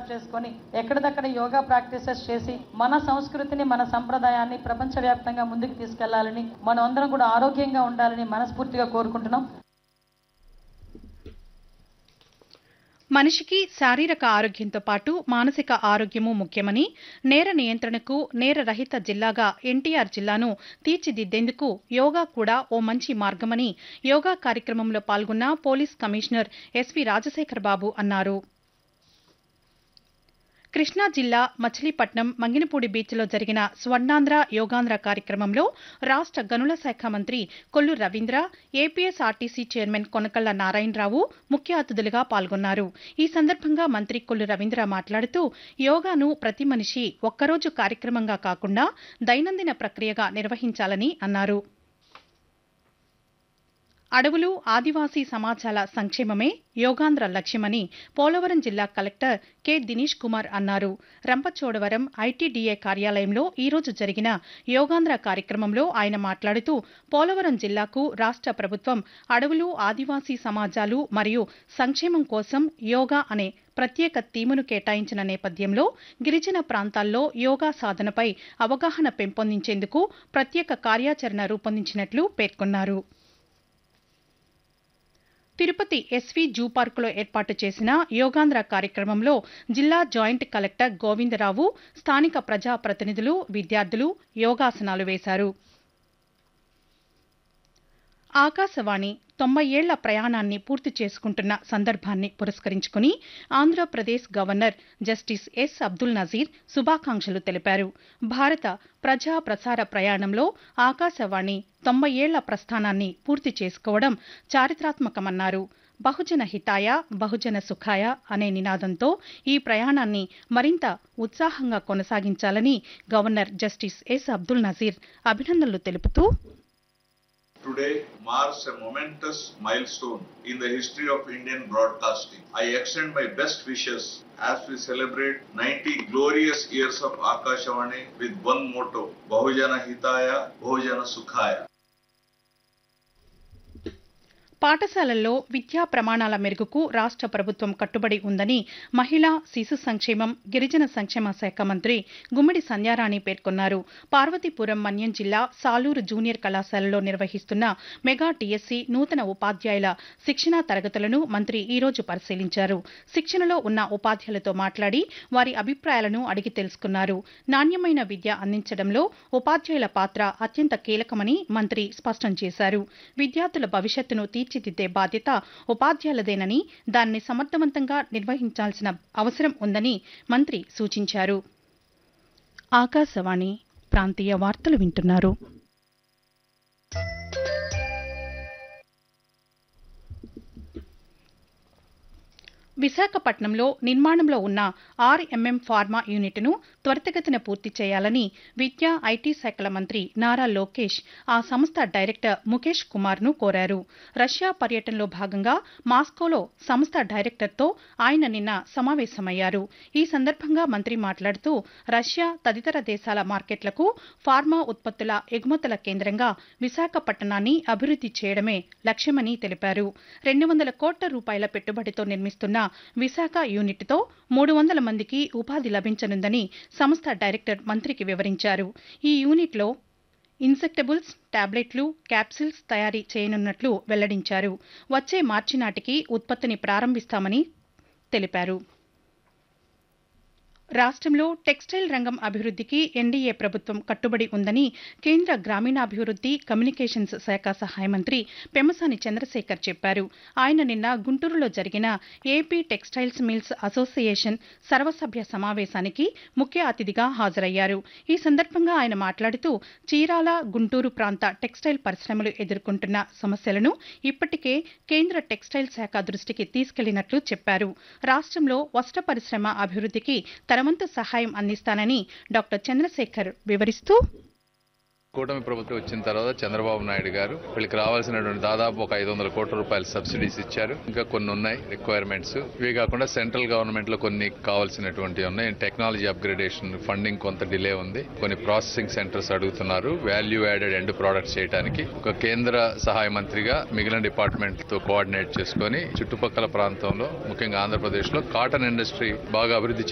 ఏర్పాటు చేసుకొని ఎక్కడిదక్కడ యోగా ప్రాక్టీసెస్ చేసి మన సంస్కృతిని మన సంప్రదాయాన్ని ప్రపంచవ్యాప్తంగా ముందుకు తీసుకెళ్లాలని మనం అందరం కూడా ఆరోగ్యంగా ఉండాలని మనస్ఫూర్తిగా కోరుకుంటున్నాం మనిషికి శారీరక ఆరోగ్యంతో పాటు మానసిక ఆరోగ్యము ముఖ్యమని నేర నియంత్రణకు నేర రహిత జిల్లాగా ఎన్టీఆర్ జిల్లాను తీర్చిదిద్దేందుకు యోగా కూడా ఓ మంచి మార్గమని యోగా కార్యక్రమంలో పాల్గొన్న police commissioner S V Rajasekhar Babu అన్నారు కృష్ణా జిల్లా మచిలీపట్నం మంగినపూడి బీచ్లో జరిగిన స్వర్ణాంధ్ర యోగాంధ్ర కార్యక్రమంలో రాష్ట్ర గనుల శాఖ మంత్రి కొల్లు రవీంద్ర ఏపీఎస్ఆర్టీసీ చైర్మన్ కొనకళ్ల నారాయణరావు ముఖ్య అతిథులుగా పాల్గొన్నారు ఈ సందర్భంగా మంత్రి కొల్లు రవీంద్ర మాట్లాడుతూ యోగాను ప్రతి మనిషి ఒక్కరోజు కార్యక్రమంగా కాకుండా దైనందిన ప్రక్రియగా నిర్వహించాలని అన్నారు అడవులు ఆదివాసీ సమాజాల సంక్షేమమే యోగాంధ్ర లక్ష్యమని పోలవరం జిల్లా కలెక్టర్ కె దినేష్ కుమార్ అన్నారు రంపచోడవరం ఐటీడీఏ కార్యాలయంలో ఈ రోజు జరిగిన యోగాంధ్ర కార్యక్రమంలో ఆయన మాట్లాడుతూ పోలవరం జిల్లాకు రాష్ట్ర ప్రభుత్వం అడవులు ఆదివాసీ సమాజాలు మరియు సంక్షేమం కోసం యోగా అనే ప్రత్యేక థీమును కేటాయించిన నేపథ్యంలో గిరిజన ప్రాంతాల్లో యోగా సాధనపై అవగాహన పెంపొందించేందుకు ప్రత్యేక కార్యాచరణ రూపొందించినట్లు పేర్కొన్నారు తిరుపతి ఎస్వి జూ పార్కులో ఏర్పాటు చేసిన యోగాంధ్ర కార్యక్రమంలో జిల్లా జాయింట్ కలెక్టర్ గోవిందరావు స్థానిక ప్రజాప్రతినిధులు విద్యార్థులు యోగాసనాలు వేశారు ఆకాశవాణి తొంభై ఏళ్ల ప్రయాణాన్ని పూర్తి చేసుకుంటున్న సందర్భాన్ని పురస్కరించుకుని Andhra Pradesh governor justice S Abdul Nazeer శుభాకాంక్షలు తెలిపారు భారత ప్రజా ప్రసార ప్రయాణంలో ఆకాశవాణి తొంభై ఏళ్ల ప్రస్థానాన్ని పూర్తి చేసుకోవడం చారిత్రాత్మకమన్నారు బహుజన హితాయ బహుజన సుఖాయ అనే నినాదంతో ఈ ప్రయాణాన్ని మరింత ఉత్సాహంగా కొనసాగించాలని governor justice S Abdul Nazeer అభినందనలు తెలుపుతూ today marks a momentous milestone in the history of Indian broadcasting. I extend my best wishes as we celebrate 90 glorious years of Akashvani with one motto, Bahujana Hitaya, Bahujana Sukhaya. పాఠశాలల్లో విద్యా ప్రమాణాల మెరుగుకు రాష్ట్ర ప్రభుత్వం కట్టుబడి ఉందని మహిళా శిశు సంక్షేమం గిరిజన సంక్షేమ శాఖ మంత్రి గుమ్మడి సంధ్యారాణి పేర్కొన్నారు పార్వతీపురం మన్యం జిల్లా సాలూరు జూనియర్ కళాశాలలో నిర్వహిస్తున్న మెగా టీఎస్సీ నూతన ఉపాధ్యాయుల శిక్షణా తరగతులను మంత్రి ఈ రోజు పరిశీలించారు శిక్షణలో ఉన్న ఉపాధ్యాయులతో మాట్లాడి వారి అభిప్రాయాలను అడిగి తెలుసుకున్నారు నాణ్యమైన విద్య అందించడంలో ఉపాధ్యాయుల పాత్ర అత్యంత కీలకమని మంత్రి స్పష్టం చేశారు విద్యార్థుల భవిష్యత్తును తీర్చిదిద్దే బాధ్యత ఉపాధ్యాయులదేనని దాన్ని సమర్థవంతంగా నిర్వహించాల్సిన అవసరం ఉందని మంత్రి సూచించారు ఆకాశవాణి ప్రాంతీయ వార్తలు వింటున్నారు విశాఖపట్నంలో నిర్మాణంలో ఉన్న ఆర్ఎంఎం ఫార్మా యూనిట్ను త్వరితగతిన పూర్తి చేయాలని విద్యా ఐటీ శాఖల మంత్రి నారా లోకేష్ ఆ సంస్థ డైరెక్టర్ ముఖేష్ కుమార్ను కోరారు రష్యా పర్యటనలో భాగంగా మాస్కోలో సంస్థ డైరెక్టర్తో ఆయన నిన్న సమావేశమయ్యారు ఈ సందర్భంగా మంత్రి మాట్లాడుతూ రష్యా తదితర దేశాల మార్కెట్లకు ఫార్మా ఉత్పత్తుల ఎగుమతుల కేంద్రంగా విశాఖపట్టణాన్ని అభివృద్ధి చేయడమే లక్ష్యమని తెలిపారు రెండు వందల కోట్ల రూపాయల పెట్టుబడితో నిర్మిస్తున్న విశాఖ యూనిట్తో మూడు వందల మందికి ఉపాధి లభించనుందని సంస్థ డైరెక్టర్ మంత్రికి వివరించారు ఈ యూనిట్లో ఇన్సెక్టబుల్స్ టాబ్లెట్లు క్యాప్సిల్స్ తయారీ చేయనున్నట్లు వెల్లడించారు వచ్చే మార్చి నాటికి ఉత్పత్తిని ప్రారంభిస్తామని తెలిపారు రాష్ట్రంలో టెక్స్టైల్ రంగం అభివృద్ధికి ఎన్డీఏ ప్రభుత్వం కట్టుబడి ఉందని కేంద్ర గ్రామీణాభివృద్ధి కమ్యూనికేషన్స్ శాఖ సహాయ మంత్రి పెమసాని చంద్రశేఖర్ చెప్పారు ఆయన నిన్న గుంటూరులో జరిగిన ఏపీ టెక్స్టైల్స్ మిల్స్ అసోసియేషన్ సర్వసభ్య సమావేశానికి ముఖ్య అతిథిగా హాజరయ్యారు ఈ సందర్భంగా ఆయన మాట్లాడుతూ చీరాల గుంటూరు ప్రాంత టెక్స్టైల్ పరిశ్రమలు ఎదుర్కొంటున్న సమస్యలను ఇప్పటికే కేంద్ర టెక్స్టైల్ శాఖ దృష్టికి తీసుకెళ్లినట్లు చెప్పారు రాష్ట్రంలో వస్త్ర పరిశ్రమ అభివృద్ధికి తన వంతు సహాయం అందిస్తానని డాక్టర్ చంద్రశేఖర్ వివరిస్తూ కూటమి ప్రభుత్వం వచ్చిన తర్వాత చంద్రబాబు నాయుడు గారు వీళ్ళకి రావాల్సినటువంటి దాదాపు ఒక ఐదు వందల కోట్ల రూపాయల సబ్సిడీస్ ఇచ్చారు ఇంకా కొన్ని ఉన్నాయి రిక్వైర్మెంట్స్ ఇవి కాకుండా సెంట్రల్ గవర్నమెంట్ లో కొన్ని కావాల్సినటువంటి ఉన్నాయి టెక్నాలజీ అప్గ్రేడేషన్ ఫండింగ్ కొంత డిలే ఉంది కొన్ని ప్రాసెసింగ్ సెంటర్స్ అడుగుతున్నారు వాల్యూ యాడెడ్ ఎండ్ ప్రొడక్ట్స్ చేయడానికి ఒక కేంద్ర సహాయ మంత్రిగా మిగిలిన డిపార్ట్మెంట్ తో కోఆర్డినేట్ చేసుకొని చుట్టుపక్కల ప్రాంతంలో ముఖ్యంగా ఆంధ్రప్రదేశ్ లో కాటన్ ఇండస్ట్రీ బాగా అభివృద్ధి